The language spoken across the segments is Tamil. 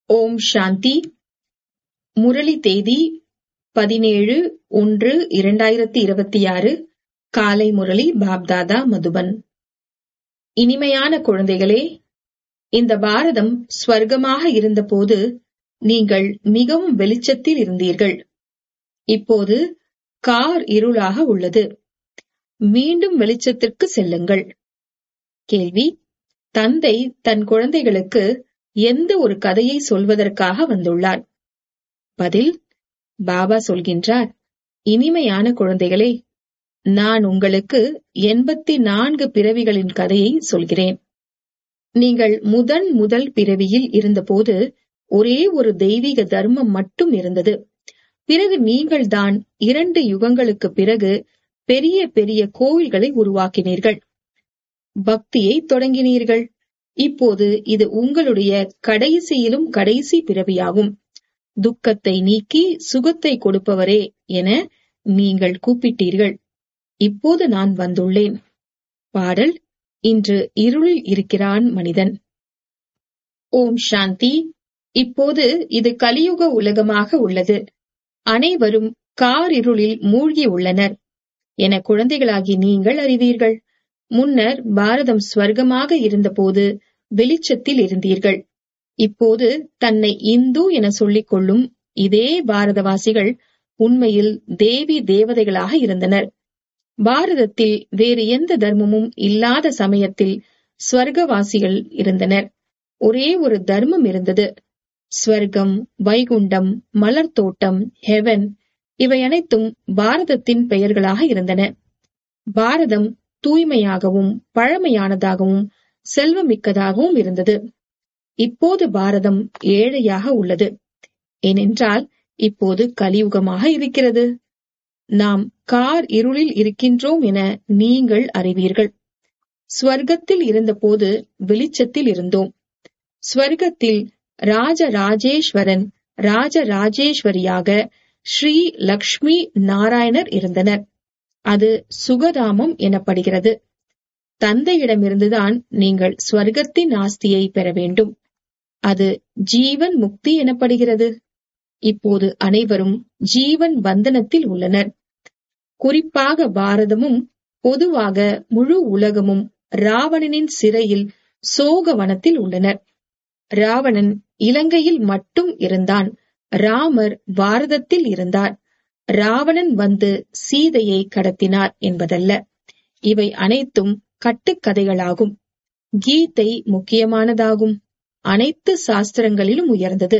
ஓம் சாந்தி முரளி தேதி பதினேழு ஒன்று இரண்டாயிரத்தி இருபத்தி ஆறு காலை முரளி பாப்தாதா மதுபன் இனிமையான குழந்தைகளே இந்த பாரதம் ஸ்வர்க்கமாக இருந்தபோது நீங்கள் மிகவும் வெளிச்சத்தில் இருந்தீர்கள் இப்போது கார் இருளாக உள்ளது மீண்டும் வெளிச்சத்திற்கு செல்லுங்கள் கேள்வி தந்தை தன் குழந்தைகளுக்கு எந்த ஒரு கதையை சொல்வதற்காக வந்துள்ளார் பதில் பாபா சொல்கின்றார் இனிமையான குழந்தைகளே நான் உங்களுக்கு எண்பத்தி நான்கு பிறவிகளின் கதையை சொல்கிறேன் நீங்கள் முதன் முதல் பிறவியில் இருந்தபோது ஒரே ஒரு தெய்வீக தர்மம் மட்டும் இருந்தது பிறகு நீங்கள்தான் இரண்டு யுகங்களுக்கு பிறகு பெரிய பெரிய கோவில்களை உருவாக்கினீர்கள் பக்தியை தொடங்கினீர்கள் இப்போது இது உங்களுடைய கடைசியிலும் கடைசி பிறவியாகும் துக்கத்தை நீக்கி சுகத்தை கொடுப்பவரே என நீங்கள் கூப்பிட்டீர்கள் இப்போது நான் வந்துள்ளேன் பாடல் இன்று இருளில் இருக்கிறான் மனிதன் ஓம் சாந்தி இப்போது இது கலியுக உலகமாக உள்ளது அனைவரும் காரிருளில் மூழ்கி உள்ளனர் என குழந்தைகளாகி நீங்கள் அறிவீர்கள் முன்னர் பாரதம் ஸ்வர்க்கமாக இருந்தபோது வெளிச்சத்தில் இருந்தீர்கள் இப்போது தன்னை இந்து என சொல்லிக் கொள்ளும் இதே பாரதவாசிகள் உண்மையில் தேவி தேவதைகளாக இருந்தனர் பாரதத்தில் வேறு எந்த தர்மமும் இல்லாத சமயத்தில் ஸ்வர்கவாசிகள் இருந்தனர் ஒரே ஒரு தர்மம் இருந்தது ஸ்வர்க்கம் வைகுண்டம் மலர் தோட்டம் ஹெவன் இவை அனைத்தும் பாரதத்தின் பெயர்களாக இருந்தன பாரதம் தூய்மையாகவும் பழமையானதாகவும் செல்வமிக்கதாகவும் இருந்தது இப்போது பாரதம் ஏழையாக உள்ளது ஏனென்றால் இப்போது கலியுகமாக இருக்கிறது நாம் கார் இருளில் இருக்கின்றோம் என நீங்கள் அறிவீர்கள் ஸ்வர்க்கத்தில் இருந்தபோது வெளிச்சத்தில் இருந்தோம் ஸ்வர்க்கத்தில் ராஜராஜேஸ்வரன் ராஜராஜேஸ்வரியாக ஸ்ரீ லக்ஷ்மி நாராயணர் இருந்தனர் அது சுகதாமம் எனப்படுகிறது தந்தையிடமிருந்துதான் நீங்கள் ஸ்வர்க்கத்தின் ஆஸ்தியை பெற வேண்டும் அது ஜீவன் முக்தி எனப்படுகிறது இப்போது அனைவரும் ஜீவன் பந்தனத்தில் உள்ளனர் குறிப்பாக பாரதமும் பொதுவாக முழு உலகமும் ராவணனின் சிறையில் சோகவனத்தில் உள்ளனர் ராவணன் இலங்கையில் மட்டும் இருந்தான் ராமர் பாரதத்தில் இருந்தார் ராவணன் வந்து சீதையை கடத்தினார் என்பதல்ல இவை அனைத்தும் கட்டுக்கதைகளாகும் கீதை முக்கியமானதாகும் அனைத்து சாஸ்திரங்களிலும் உயர்ந்தது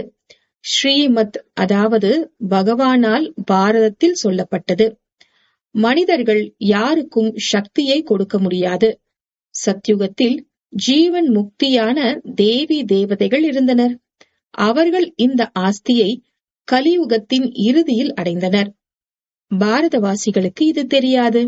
ஸ்ரீமத் அதாவது பகவானால் பாரதத்தில் சொல்லப்பட்டது மனிதர்கள் யாருக்கும் சக்தியை கொடுக்க முடியாது சத்யுகத்தில் ஜீவன் முக்தியான தேவி தேவதைகள் இருந்தனர் அவர்கள் இந்த ஆஸ்தியை கலியுகத்தின் இறுதியில் அடைந்தனர் பாரதவாசிகளுக்கு இது தெரியாது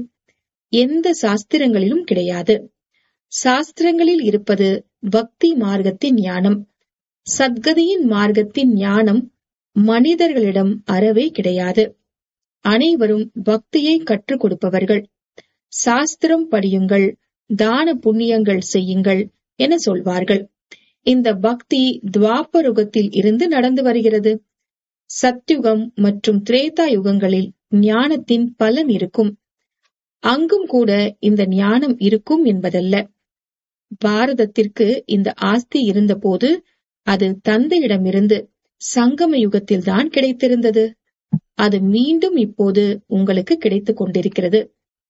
எந்த சாஸ்திரங்களிலும் கிடையாது சாஸ்திரங்களில் இருப்பது பக்தி மார்க்கத்தின் ஞானம் சத்கதியின் மார்க்கத்தின் ஞானம் மனிதர்களிடம் அறவே கிடையாது அனைவரும் பக்தியை கற்றுக் கொடுப்பவர்கள் சாஸ்திரம் படியுங்கள் தான புண்ணியங்கள் செய்யுங்கள் என சொல்வார்கள் இந்த பக்தி துவாபருகத்தில் இருந்து நடந்து வருகிறது சத்யுகம் மற்றும் திரேதா யுகங்களில் ஞானத்தின் பலன் இருக்கும் அங்கும் கூட இந்த ஞானம் இருக்கும் என்பதல்ல பாரதத்திற்கு இந்த ஆஸ்தி இருந்தபோது அது தந்தையிடமிருந்து சங்கம யுகத்தில் தான் கிடைத்திருந்தது அது மீண்டும் இப்போது உங்களுக்கு கிடைத்துக் கொண்டிருக்கிறது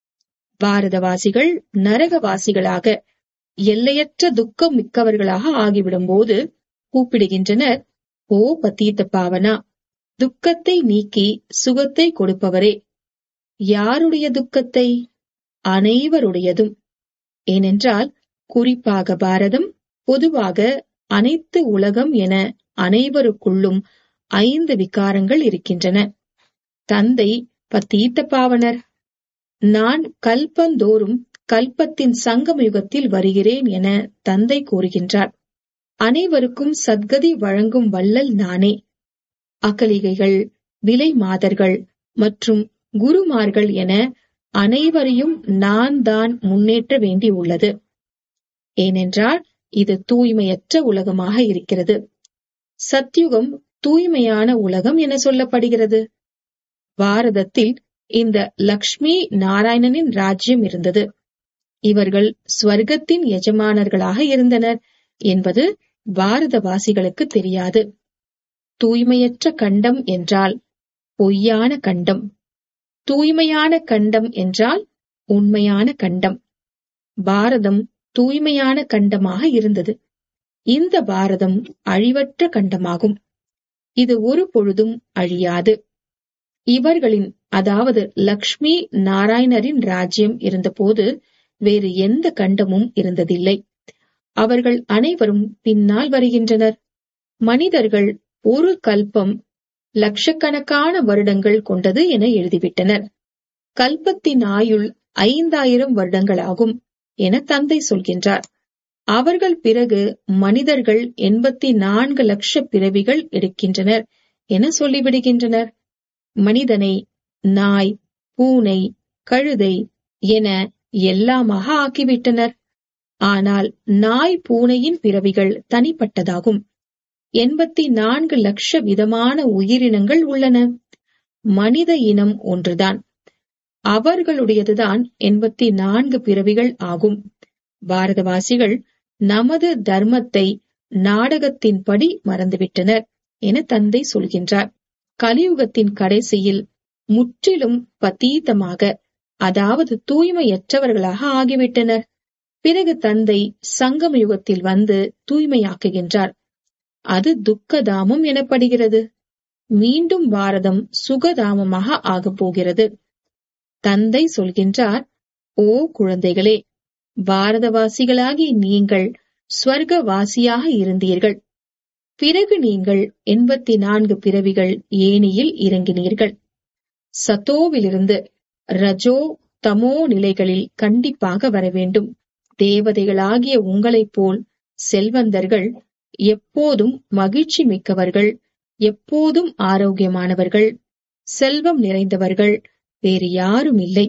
பாரதவாசிகள் நரகவாசிகளாக எல்லையற்ற துக்கம் மிக்கவர்களாக ஆகிவிடும் போது கூப்பிடுகின்றனர் ஓ பத்தீத்த பாவனா துக்கத்தை நீக்கி சுகத்தை கொடுப்பவரே யாருடைய துக்கத்தை அனைவருடையதும் ஏனென்றால் குறிப்பாக பாரதம் பொதுவாக அனைத்து உலகம் என அனைவருக்குள்ளும் ஐந்து விகாரங்கள் இருக்கின்றன தந்தை பத்தீத்த பாவனர் நான் கல்பந்தோறும் கல்பத்தின் சங்கம யுகத்தில் வருகிறேன் என தந்தை கூறுகின்றார் அனைவருக்கும் சத்கதி வழங்கும் வள்ளல் நானே அகலிகைகள் விலை மாதர்கள் மற்றும் குருமார்கள் என அனைவரையும் நான் தான் முன்னேற்ற வேண்டியுள்ளது ஏனென்றால் இது தூய்மையற்ற உலகமாக இருக்கிறது சத்யுகம் தூய்மையான உலகம் என சொல்லப்படுகிறது பாரதத்தில் இந்த லக்ஷ்மி நாராயணனின் ராஜ்யம் இருந்தது இவர்கள் ஸ்வர்க்கத்தின் எஜமானர்களாக இருந்தனர் என்பது பாரதவாசிகளுக்கு தெரியாது தூய்மையற்ற கண்டம் என்றால் பொய்யான கண்டம் தூய்மையான கண்டம் என்றால் உண்மையான கண்டம் பாரதம் தூய்மையான கண்டமாக இருந்தது இந்த பாரதம் அழிவற்ற கண்டமாகும் இது ஒரு பொழுதும் அழியாது இவர்களின் அதாவது லக்ஷ்மி நாராயணரின் ராஜ்யம் இருந்தபோது வேறு எந்த கண்டமும் இருந்ததில்லை அவர்கள் அனைவரும் பின்னால் வருகின்றனர் மனிதர்கள் ஒரு கல்பம் லட்சக்கணக்கான வருடங்கள் கொண்டது என எழுதிவிட்டனர் கல்பத்தின் ஆயுள் ஐந்தாயிரம் வருடங்களாகும் என தந்தை சொல்கின்றார் அவர்கள் பிறகு மனிதர்கள் எண்பத்தி நான்கு லட்ச பிறவிகள் எடுக்கின்றனர் என சொல்லிவிடுகின்றனர் மனிதனை நாய் பூனை கழுதை என எல்லாமாக ஆக்கிவிட்டனர் ஆனால் நாய் பூனையின் பிறவிகள் தனிப்பட்டதாகும் எண்பத்தி நான்கு லட்ச விதமான உயிரினங்கள் உள்ளன மனித இனம் ஒன்றுதான் அவர்களுடையதுதான் எண்பத்தி நான்கு பிறவிகள் ஆகும் பாரதவாசிகள் நமது தர்மத்தை நாடகத்தின்படி மறந்துவிட்டனர் என தந்தை சொல்கின்றார் கலியுகத்தின் கடைசியில் முற்றிலும் பதீதமாக அதாவது தூய்மையற்றவர்களாக ஆகிவிட்டனர் பிறகு தந்தை சங்கம யுகத்தில் வந்து தூய்மையாக்குகின்றார் அது துக்கதாமம் எனப்படுகிறது மீண்டும் பாரதம் சுகதாமமாக ஆகப் போகிறது தந்தை சொல்கின்றார் ஓ குழந்தைகளே பாரதவாசிகளாகி நீங்கள் ஸ்வர்கவாசியாக இருந்தீர்கள் பிறகு நீங்கள் எண்பத்தி நான்கு பிறவிகள் ஏனியில் இறங்கினீர்கள் சத்தோவிலிருந்து ரஜோ தமோ நிலைகளில் கண்டிப்பாக வர வேண்டும் தேவதைகளாகிய உங்களைப் போல் செல்வந்தர்கள் எப்போதும் மகிழ்ச்சி மிக்கவர்கள் எப்போதும் ஆரோக்கியமானவர்கள் செல்வம் நிறைந்தவர்கள் வேறு யாரும் இல்லை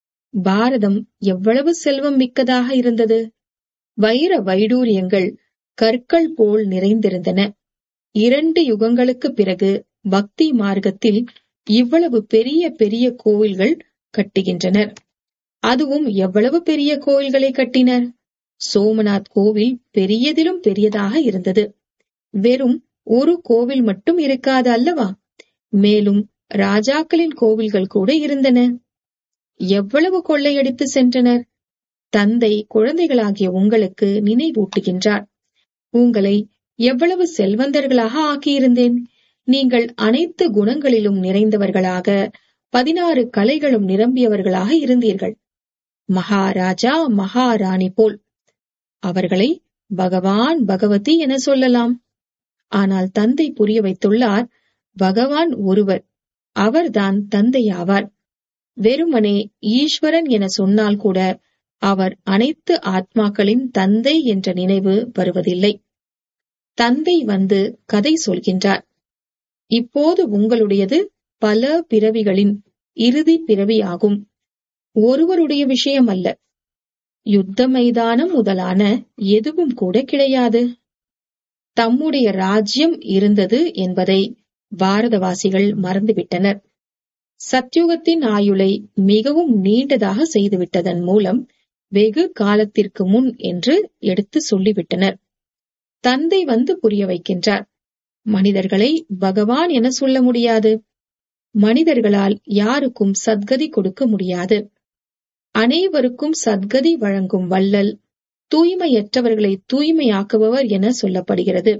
பாரதம் எவ்வளவு செல்வம் மிக்கதாக இருந்தது வைர வைடூரியங்கள் கற்கள் போல் நிறைந்திருந்தன இரண்டு யுகங்களுக்கு பிறகு பக்தி மார்க்கத்தில் இவ்வளவு பெரிய பெரிய கோவில்கள் கட்டுகின்றனர் அதுவும் எவ்வளவு பெரிய கோவில்களை கட்டினர் சோமநாத் கோவில் பெரியதிலும் பெரியதாக இருந்தது வெறும் ஒரு கோவில் மட்டும் இருக்காது அல்லவா மேலும் ராஜாக்களின் கோவில்கள் கூட இருந்தன எவ்வளவு கொள்ளையடித்து சென்றனர் தந்தை குழந்தைகளாகிய உங்களுக்கு நினைவூட்டுகின்றார் உங்களை எவ்வளவு செல்வந்தர்களாக ஆக்கியிருந்தேன் நீங்கள் அனைத்து குணங்களிலும் நிறைந்தவர்களாக பதினாறு கலைகளும் நிரம்பியவர்களாக இருந்தீர்கள் மகாராஜா மகாராணி போல் அவர்களை பகவான் பகவதி என சொல்லலாம் ஆனால் தந்தை புரிய வைத்துள்ளார் பகவான் ஒருவர் அவர்தான் தந்தையாவார் வெறுமனே ஈஸ்வரன் என சொன்னால் கூட அவர் அனைத்து ஆத்மாக்களின் தந்தை என்ற நினைவு வருவதில்லை தந்தை வந்து கதை சொல்கின்றார் இப்போது உங்களுடையது பல பிறவிகளின் இறுதி பிறவியாகும் ஒருவருடைய விஷயம் அல்ல யுத்த மைதானம் முதலான எதுவும் கூட கிடையாது தம்முடைய ராஜ்யம் இருந்தது என்பதை பாரதவாசிகள் மறந்துவிட்டனர் சத்யுகத்தின் ஆயுளை மிகவும் நீண்டதாக செய்துவிட்டதன் மூலம் வெகு காலத்திற்கு முன் என்று எடுத்து சொல்லிவிட்டனர் தந்தை வந்து புரிய வைக்கின்றார் மனிதர்களை பகவான் என சொல்ல முடியாது மனிதர்களால் யாருக்கும் சத்கதி கொடுக்க முடியாது அனைவருக்கும் சத்கதி வழங்கும் வள்ளல் தூய்மையற்றவர்களை தூய்மையாக்குபவர் என சொல்லப்படுகிறது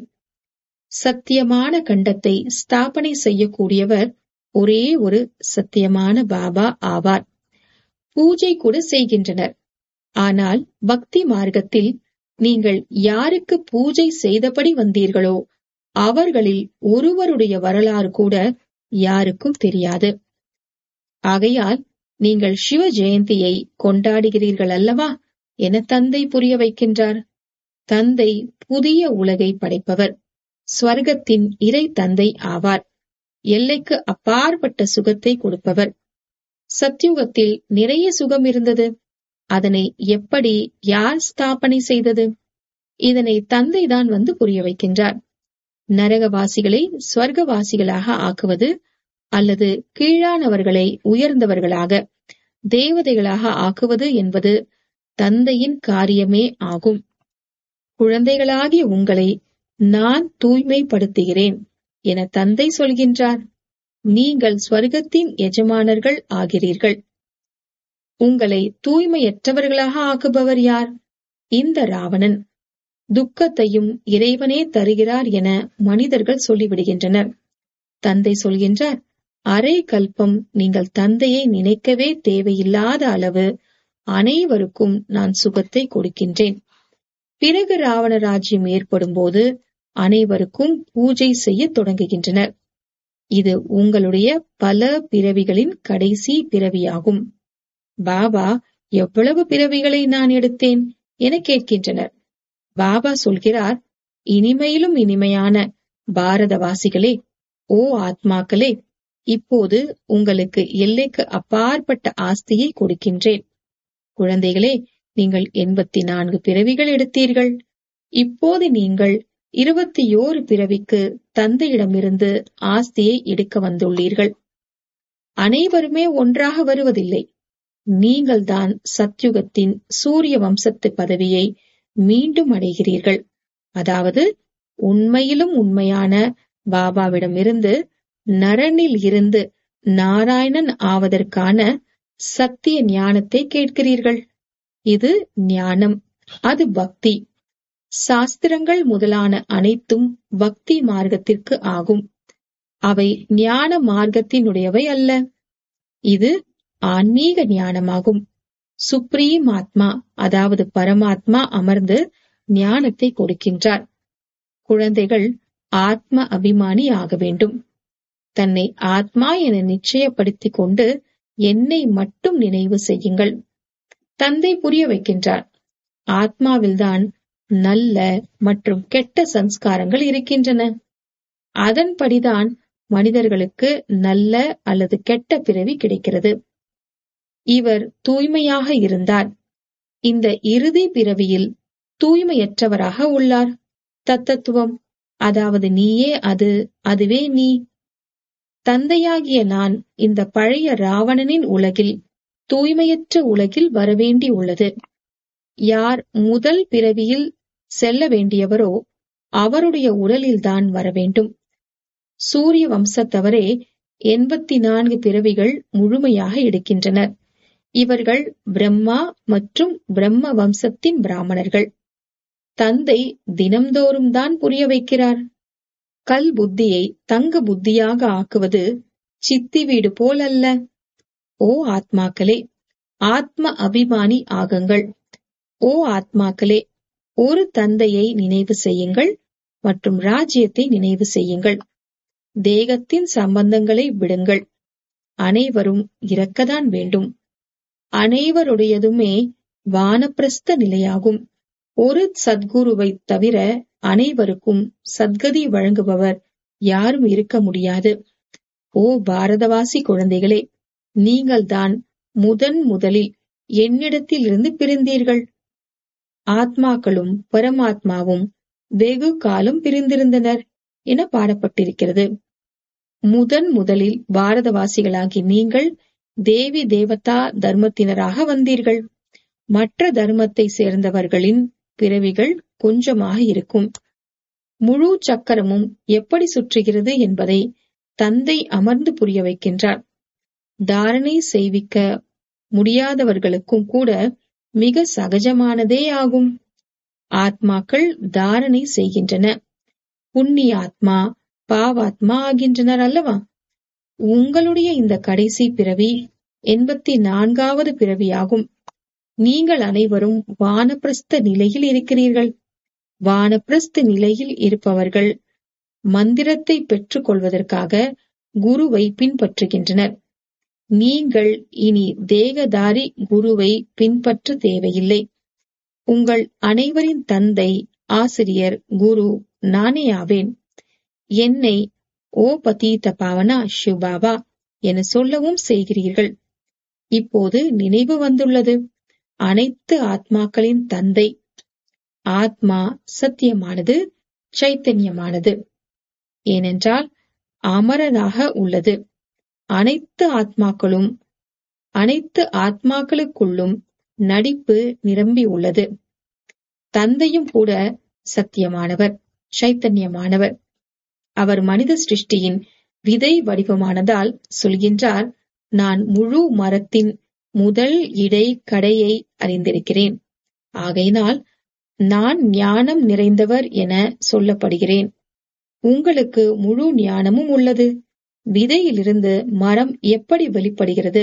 சத்தியமான கண்டத்தை ஸ்தாபனை செய்யக்கூடியவர் ஒரே ஒரு சத்தியமான பாபா ஆவார் பூஜை கூட செய்கின்றனர் ஆனால் பக்தி மார்க்கத்தில் நீங்கள் யாருக்கு பூஜை செய்தபடி வந்தீர்களோ அவர்களில் ஒருவருடைய வரலாறு கூட யாருக்கும் தெரியாது ஆகையால் நீங்கள் சிவ ஜெயந்தியை கொண்டாடுகிறீர்கள் அல்லவா என தந்தை புரிய வைக்கின்றார் தந்தை புதிய உலகை படைப்பவர் ஸ்வர்க்கத்தின் இறை தந்தை ஆவார் எல்லைக்கு அப்பாற்பட்ட சுகத்தை கொடுப்பவர் சத்யுகத்தில் நிறைய சுகம் இருந்தது அதனை எப்படி யார் ஸ்தாபனை செய்தது இதனை தந்தைதான் வந்து புரிய வைக்கின்றார் நரகவாசிகளை ஸ்வர்கவாசிகளாக ஆக்குவது அல்லது கீழானவர்களை உயர்ந்தவர்களாக தேவதைகளாக ஆக்குவது என்பது தந்தையின் காரியமே ஆகும் குழந்தைகளாகிய உங்களை நான் தூய்மைப்படுத்துகிறேன் என தந்தை சொல்கின்றார் நீங்கள் ஸ்வர்க்கத்தின் எஜமானர்கள் ஆகிறீர்கள் உங்களை தூய்மையற்றவர்களாக ஆக்குபவர் யார் இந்த ராவணன் துக்கத்தையும் இறைவனே தருகிறார் என மனிதர்கள் சொல்லிவிடுகின்றனர் தந்தை சொல்கின்றார் அரை கல்பம் நீங்கள் தந்தையை நினைக்கவே தேவையில்லாத அளவு அனைவருக்கும் நான் சுகத்தை கொடுக்கின்றேன் பிறகு ராவண ராஜ்யம் ஏற்படும் போது அனைவருக்கும் பூஜை செய்ய தொடங்குகின்றனர் இது உங்களுடைய பல பிறவிகளின் கடைசி பிறவியாகும் பாபா எவ்வளவு பிறவிகளை நான் எடுத்தேன் என கேட்கின்றனர் பாபா சொல்கிறார் இனிமையிலும் இனிமையான பாரதவாசிகளே ஓ ஆத்மாக்களே இப்போது உங்களுக்கு எல்லைக்கு அப்பாற்பட்ட ஆஸ்தியை கொடுக்கின்றேன் குழந்தைகளே நீங்கள் எண்பத்தி நான்கு பிறவிகள் எடுத்தீர்கள் இப்போது நீங்கள் இருபத்தி ஓரு பிறவிக்கு தந்தையிடமிருந்து ஆஸ்தியை எடுக்க வந்துள்ளீர்கள் அனைவருமே ஒன்றாக வருவதில்லை நீங்கள்தான் சத்யுகத்தின் சூரிய வம்சத்து பதவியை மீண்டும் அடைகிறீர்கள் அதாவது உண்மையிலும் உண்மையான பாபாவிடமிருந்து நரனில் இருந்து நாராயணன் ஆவதற்கான சத்திய ஞானத்தை கேட்கிறீர்கள் இது ஞானம் அது பக்தி சாஸ்திரங்கள் முதலான அனைத்தும் பக்தி மார்க்கத்திற்கு ஆகும் அவை ஞான மார்க்கத்தினுடையவை அல்ல இது ஆன்மீக ஞானமாகும் சுப்ரீம் ஆத்மா அதாவது பரமாத்மா அமர்ந்து ஞானத்தை கொடுக்கின்றார் குழந்தைகள் ஆத்ம அபிமானி ஆக வேண்டும் தன்னை ஆத்மா என நிச்சயப்படுத்திக் கொண்டு என்னை மட்டும் நினைவு செய்யுங்கள் தந்தை புரிய வைக்கின்றார் ஆத்மாவில்தான் நல்ல மற்றும் கெட்ட சம்ஸ்காரங்கள் இருக்கின்றன அதன்படிதான் மனிதர்களுக்கு நல்ல அல்லது கெட்ட பிறவி கிடைக்கிறது இவர் தூய்மையாக இருந்தார் இந்த இறுதி பிறவியில் தூய்மையற்றவராக உள்ளார் தத்தத்துவம் அதாவது நீயே அது அதுவே நீ தந்தையாகிய நான் இந்த பழைய ராவணனின் உலகில் தூய்மையற்ற உலகில் வரவேண்டி உள்ளது யார் முதல் பிறவியில் செல்ல வேண்டியவரோ அவருடைய உடலில்தான் வரவேண்டும் சூரிய வம்சத்தவரே எண்பத்தி நான்கு பிறவிகள் முழுமையாக எடுக்கின்றனர் இவர்கள் பிரம்மா மற்றும் பிரம்ம வம்சத்தின் பிராமணர்கள் தந்தை தினம்தோறும் தான் புரிய வைக்கிறார் கல் புத்தியை தங்க புத்தியாக ஆக்குவது சித்தி வீடு போல் அல்ல ஓ ஆத்மாக்களே ஆத்ம அபிமானி ஆகுங்கள் ஓ ஆத்மாக்களே ஒரு தந்தையை நினைவு செய்யுங்கள் மற்றும் ராஜ்யத்தை நினைவு செய்யுங்கள் தேகத்தின் சம்பந்தங்களை விடுங்கள் அனைவரும் இறக்கத்தான் வேண்டும் அனைவருடையதுமே வானப்பிரஸ்த நிலையாகும் ஒரு சத்குருவை தவிர அனைவருக்கும் சத்கதி வழங்குபவர் யாரும் இருக்க முடியாது ஓ பாரதவாசி குழந்தைகளே நீங்கள்தான் முதன் முதலில் என்னிடத்தில் இருந்து பிரிந்தீர்கள் ஆத்மாக்களும் பரமாத்மாவும் வெகு காலம் பிரிந்திருந்தனர் என பாடப்பட்டிருக்கிறது முதன் முதலில் பாரதவாசிகளாகி நீங்கள் தேவி தேவதா தர்மத்தினராக வந்தீர்கள் மற்ற தர்மத்தை சேர்ந்தவர்களின் பிறவிகள் கொஞ்சமாக இருக்கும் முழு சக்கரமும் எப்படி சுற்றுகிறது என்பதை தந்தை அமர்ந்து புரிய வைக்கின்றார் தாரணை செய்விக்க முடியாதவர்களுக்கும் கூட மிக சகஜமானதே ஆகும் ஆத்மாக்கள் தாரணை செய்கின்றன புண்ணிய ஆத்மா பாவாத்மா ஆகின்றனர் அல்லவா உங்களுடைய இந்த கடைசி பிறவி எண்பத்தி நான்காவது பிறவியாகும் நீங்கள் அனைவரும் வானப்பிரஸ்த நிலையில் இருக்கிறீர்கள் வானப்பிரஸ்த நிலையில் இருப்பவர்கள் மந்திரத்தை பெற்றுக் கொள்வதற்காக குருவை பின்பற்றுகின்றனர் நீங்கள் இனி தேகதாரி குருவை பின்பற்ற தேவையில்லை உங்கள் அனைவரின் தந்தை ஆசிரியர் குரு நானே ஆவேன் என்னை ஓ பதீத பாவனா சிவபாபா என சொல்லவும் செய்கிறீர்கள் இப்போது நினைவு வந்துள்ளது அனைத்து ஆத்மாக்களின் தந்தை ஆத்மா சத்தியமானது சைத்தன்யமானது ஏனென்றால் அமரராக உள்ளது அனைத்து ஆத்மாக்களும் அனைத்து ஆத்மாக்களுக்குள்ளும் நடிப்பு நிரம்பி உள்ளது தந்தையும் கூட சத்தியமானவர் சைத்தன்யமானவர் அவர் மனித சிருஷ்டியின் விதை வடிவமானதால் சொல்கின்றார் நான் முழு மரத்தின் முதல் இடை கடையை அறிந்திருக்கிறேன் ஆகையினால் நான் ஞானம் நிறைந்தவர் என சொல்லப்படுகிறேன் உங்களுக்கு முழு ஞானமும் உள்ளது விதையிலிருந்து மரம் எப்படி வெளிப்படுகிறது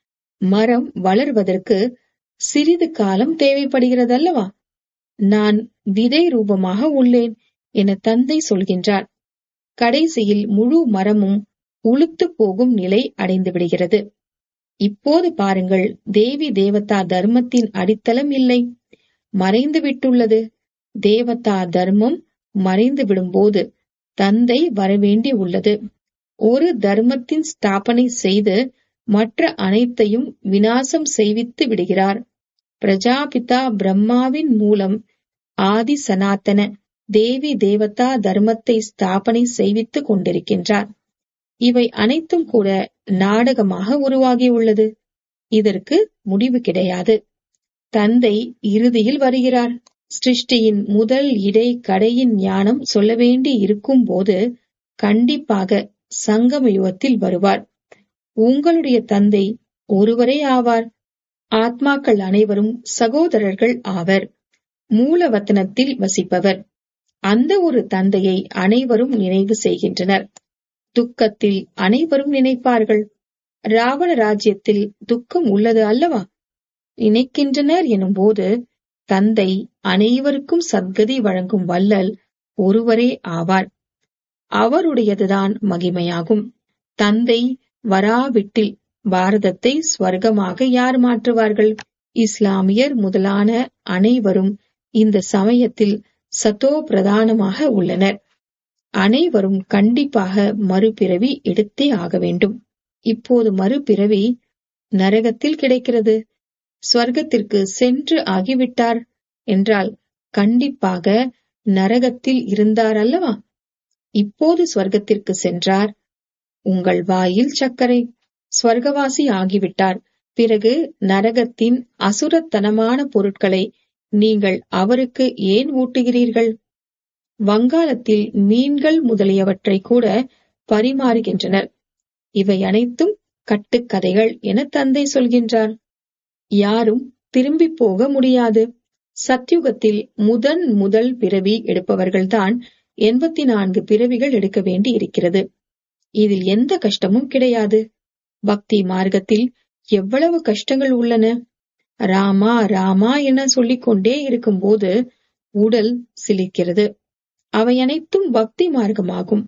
மரம் வளர்வதற்கு சிறிது காலம் தேவைப்படுகிறது அல்லவா நான் விதை ரூபமாக உள்ளேன் என தந்தை சொல்கின்றார் கடைசியில் முழு மரமும் உளுத்து போகும் நிலை அடைந்து விடுகிறது இப்போது பாருங்கள் தேவி தேவதா தர்மத்தின் அடித்தளம் இல்லை மறைந்து விட்டுள்ளது தேவதா தர்மம் மறைந்து விடும்போது தந்தை வரவேண்டி உள்ளது ஒரு தர்மத்தின் ஸ்தாபனை செய்து மற்ற அனைத்தையும் வினாசம் செய்வித்து விடுகிறார் பிரஜாபிதா பிரம்மாவின் மூலம் ஆதி சனாத்தன தேவி தேவதா தர்மத்தை ஸ்தாபனை செய்வித்துக் கொண்டிருக்கின்றார் இவை அனைத்தும் கூட நாடகமாக உருவாகியுள்ளது இதற்கு முடிவு கிடையாது தந்தை இறுதியில் வருகிறார் சிருஷ்டியின் முதல் இடை கடையின் ஞானம் சொல்ல வேண்டி இருக்கும் போது கண்டிப்பாக சங்கம யுகத்தில் வருவார் உங்களுடைய தந்தை ஒருவரே ஆவார் ஆத்மாக்கள் அனைவரும் சகோதரர்கள் ஆவர் மூலவத்தனத்தில் வசிப்பவர் அந்த ஒரு தந்தையை அனைவரும் நினைவு செய்கின்றனர் துக்கத்தில் அனைவரும் நினைப்பார்கள் ராவண ராஜ்யத்தில் துக்கம் உள்ளது அல்லவா நினைக்கின்றனர் எனும்போது தந்தை அனைவருக்கும் சத்கதி வழங்கும் வல்லல் ஒருவரே ஆவார் அவருடையதுதான் மகிமையாகும் தந்தை வராவிட்டில் பாரதத்தை ஸ்வர்க்கமாக யார் மாற்றுவார்கள் இஸ்லாமியர் முதலான அனைவரும் இந்த சமயத்தில் சத்தோ பிரதானமாக உள்ளனர் அனைவரும் கண்டிப்பாக மறுபிறவி எடுத்தே ஆக வேண்டும் இப்போது மறுபிறவி நரகத்தில் கிடைக்கிறது ஸ்வர்க்கத்திற்கு சென்று ஆகிவிட்டார் என்றால் கண்டிப்பாக நரகத்தில் இருந்தார் அல்லவா இப்போது ஸ்வர்க்கத்திற்கு சென்றார் உங்கள் வாயில் சர்க்கரை ஸ்வர்கவாசி ஆகிவிட்டார் பிறகு நரகத்தின் அசுரத்தனமான பொருட்களை நீங்கள் அவருக்கு ஏன் ஊட்டுகிறீர்கள் வங்காளத்தில் மீன்கள் முதலியவற்றை கூட பரிமாறுகின்றனர் இவை அனைத்தும் கட்டுக்கதைகள் என தந்தை சொல்கின்றார் யாரும் திரும்பி போக முடியாது சத்யுகத்தில் முதன் முதல் பிறவி எடுப்பவர்கள்தான் எண்பத்தி நான்கு பிறவிகள் எடுக்க வேண்டி இருக்கிறது இதில் எந்த கஷ்டமும் கிடையாது பக்தி மார்க்கத்தில் எவ்வளவு கஷ்டங்கள் உள்ளன ராமா ராமா என சொல்லிக்கொண்டே இருக்கும்போது உடல் சிலிர்க்கிறது அவை அனைத்தும் பக்தி மார்க்கமாகும்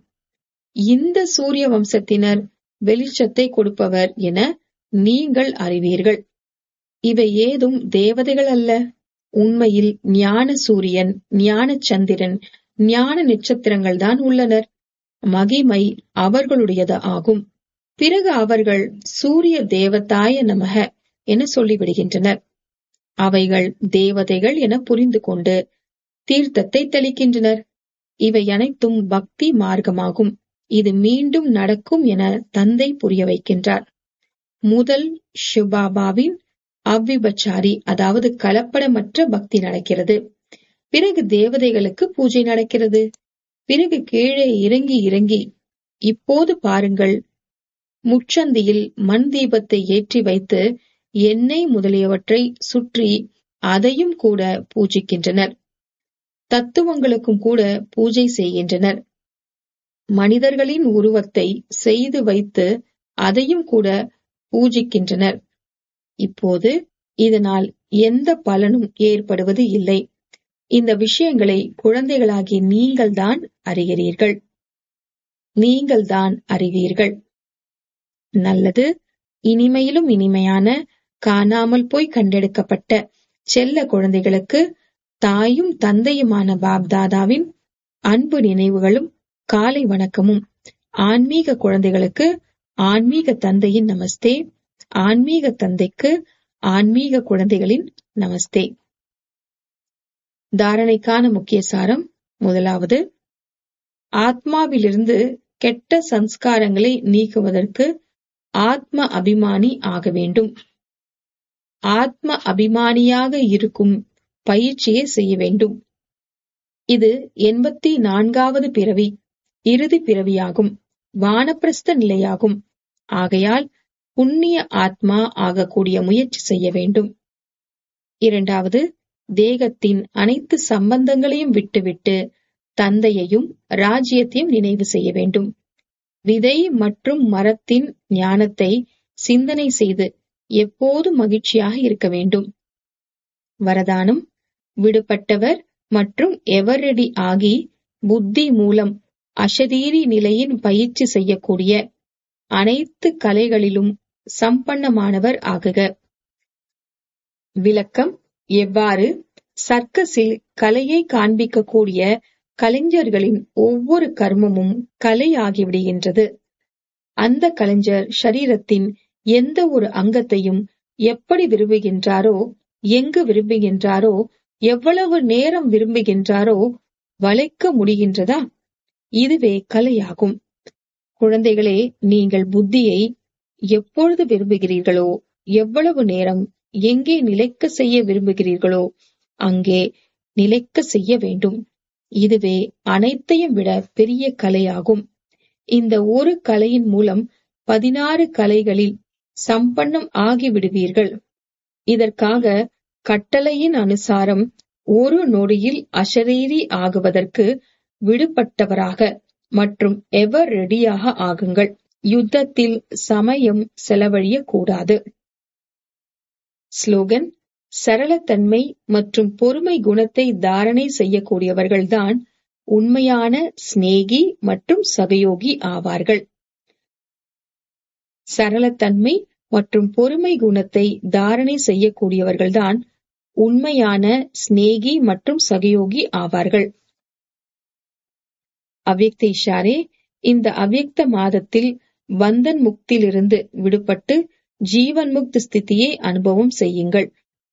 இந்த சூரிய வம்சத்தினர் வெளிச்சத்தை கொடுப்பவர் என நீங்கள் அறிவீர்கள் இவை ஏதும் தேவதைகள் அல்ல உண்மையில் ஞான சூரியன் ஞான சந்திரன் ஞான நட்சத்திரங்கள் தான் உள்ளனர் மகிமை அவர்களுடையது ஆகும் பிறகு அவர்கள் சூரிய தேவதாய நமக என சொல்லிவிடுகின்றனர் அவைகள் தேவதைகள் என புரிந்து கொண்டு தீர்த்தத்தை தெளிக்கின்றனர் இவை அனைத்தும் பக்தி மார்க்கமாகும் இது மீண்டும் நடக்கும் என தந்தை புரிய வைக்கின்றார் முதல் ஷிபாபாவின் அவ்விபச்சாரி அதாவது கலப்படமற்ற பக்தி நடக்கிறது பிறகு தேவதைகளுக்கு பூஜை நடக்கிறது பிறகு கீழே இறங்கி இறங்கி இப்போது பாருங்கள் முச்சந்தியில் மண் தீபத்தை ஏற்றி வைத்து எண்ணெய் முதலியவற்றை சுற்றி அதையும் கூட பூஜிக்கின்றனர் தத்துவங்களுக்கும் கூட பூஜை செய்கின்றனர் மனிதர்களின் உருவத்தை செய்து வைத்து அதையும் கூட பூஜிக்கின்றனர் இப்போது இதனால் எந்த பலனும் ஏற்படுவது இல்லை இந்த விஷயங்களை குழந்தைகளாகி நீங்கள்தான் அறிகிறீர்கள் நீங்கள்தான் அறிவீர்கள் நல்லது இனிமையிலும் இனிமையான காணாமல் போய் கண்டெடுக்கப்பட்ட செல்ல குழந்தைகளுக்கு தாயும் தந்தையுமான பாப்தாதாவின் அன்பு நினைவுகளும் காலை வணக்கமும் ஆன்மீக குழந்தைகளுக்கு ஆன்மீக தந்தையின் நமஸ்தே ஆன்மீக தந்தைக்கு ஆன்மீக குழந்தைகளின் நமஸ்தே தாரணைக்கான முக்கிய சாரம் முதலாவது ஆத்மாவிலிருந்து கெட்ட சம்ஸ்காரங்களை நீக்குவதற்கு ஆத்ம அபிமானி ஆக வேண்டும் ஆத்ம அபிமானியாக இருக்கும் பயிற்சியை செய்ய வேண்டும் இது எண்பத்தி நான்காவது பிறவி இறுதி பிறவியாகும் வானப்பிரஸ்த நிலையாகும் ஆகையால் புண்ணிய ஆத்மா ஆகக்கூடிய முயற்சி செய்ய வேண்டும் இரண்டாவது தேகத்தின் அனைத்து சம்பந்தங்களையும் விட்டுவிட்டு தந்தையையும் ராஜ்யத்தையும் நினைவு செய்ய வேண்டும் விதை மற்றும் மரத்தின் ஞானத்தை சிந்தனை செய்து எப்போதும் மகிழ்ச்சியாக இருக்க வேண்டும் வரதானம் விடுபட்டவர் மற்றும் எவரெடி ஆகி புத்தி மூலம் அஷரீரி நிலையின் பயிற்சி செய்யக்கூடிய அனைத்து கலைகளிலும் சம்பன்னமானவர் ஆகுக விளக்கம் எவ்வாறு சர்க்கஸில் கலையை காண்பிக்கக்கூடிய கலைஞர்களின் ஒவ்வொரு கர்மமும் கலை ஆகிவிடுகின்றது அந்த கலைஞர் ஷரீரத்தின் எந்த ஒரு அங்கத்தையும் எப்படி விரும்புகின்றாரோ எங்கு விரும்புகின்றாரோ எவ்வளவு நேரம் விரும்புகின்றாரோ வளைக்க முடிகின்றதா இதுவே கலையாகும் குழந்தைகளே நீங்கள் புத்தியை எப்பொழுது விரும்புகிறீர்களோ எவ்வளவு நேரம் எங்கே நிலைக்க செய்ய விரும்புகிறீர்களோ அங்கே நிலைக்க செய்ய வேண்டும் இதுவே அனைத்தையும் விட பெரிய கலையாகும் இந்த ஒரு கலையின் மூலம் பதினாறு கலைகளில் சம்பன்னம் ஆகிவிடுவீர்கள் இதற்காக கட்டளையின் அனுசாரம் ஒரு நொடியில் அஷரீரி ஆகுவதற்கு விடுபட்டவராக மற்றும் எவர் ரெடியாக ஆகுங்கள் யுத்தத்தில் சமயம் செலவழிய கூடாது ஸ்லோகன் சரளத்தன்மை மற்றும் பொறுமை குணத்தை தாரணை செய்யக்கூடியவர்கள்தான் உண்மையான சிநேகி மற்றும் சகயோகி ஆவார்கள் சரளத்தன்மை மற்றும் பொறுமை குணத்தை தாரணை செய்யக்கூடியவர்கள்தான் உண்மையான சிநேகி மற்றும் சகயோகி ஆவார்கள் அவ்யக்த இஷாரே இந்த அவ்யக்த மாதத்தில் பந்தன் முக்தியிலிருந்து விடுபட்டு ஜீவன் முக்தி ஸ்திதியை அனுபவம் செய்யுங்கள்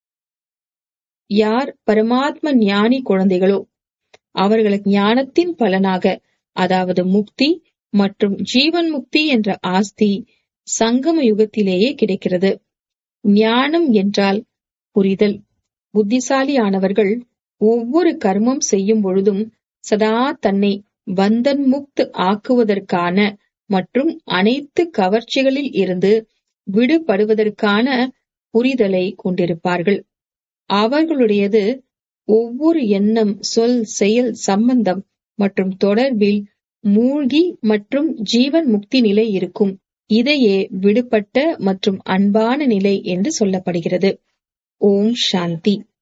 யார் பரமாத்ம ஞானி குழந்தைகளோ அவர்களுக்கு ஞானத்தின் பலனாக அதாவது முக்தி மற்றும் ஜீவன் முக்தி என்ற ஆஸ்தி சங்கம யுகத்திலேயே கிடைக்கிறது ஞானம் என்றால் புரிதல் புத்திசாலியானவர்கள் ஒவ்வொரு கர்மம் செய்யும் பொழுதும் சதா தன்னை பந்தன் முக்த் ஆக்குவதற்கான மற்றும் அனைத்து கவர்ச்சிகளில் இருந்து விடுபடுவதற்கான புரிதலை கொண்டிருப்பார்கள் அவர்களுடையது ஒவ்வொரு எண்ணம் சொல் செயல் சம்பந்தம் மற்றும் தொடர்பில் மூழ்கி மற்றும் ஜீவன் முக்தி நிலை இருக்கும் இதையே விடுபட்ட மற்றும் அன்பான நிலை என்று சொல்லப்படுகிறது ஓம் சாந்தி